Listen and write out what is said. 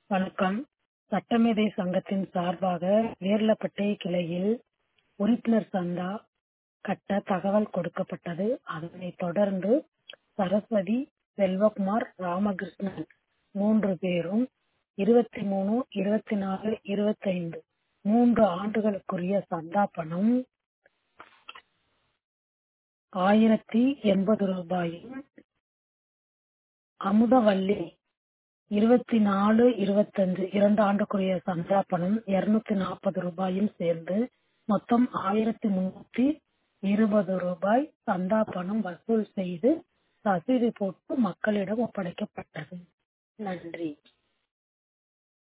வணக்கம் சட்டமேதை சங்கத்தின் சார்பாக வேர்லப்பட்டை கிளையில் உறுப்பினர் சந்தா கட்ட தகவல் கொடுக்கப்பட்டது அதனைத் தொடர்ந்து சரஸ்வதி செல்வகுமார் ராமகிருஷ்ணன் மூன்று பேரும் இருபத்தி மூணு இருபத்தி நாலு இருபத்தைந்து மூன்று ஆண்டுகளுக்குரிய சந்தா பணம் ஆயிரத்தி எண்பது ரூபாயும் அமுதவல்லி இருபத்தி நாலு இருபத்தஞ்சு இரண்டு ஆண்டுக்குரிய சந்தா பணம் இருநூத்தி நாற்பது ரூபாயும் சேர்ந்து மொத்தம் ஆயிரத்தி முன்னூத்தி இருபது ரூபாய் சந்தா பணம் வசூல் செய்து ரசீது போட்டு மக்களிடம் ஒப்படைக்கப்பட்டது நன்றி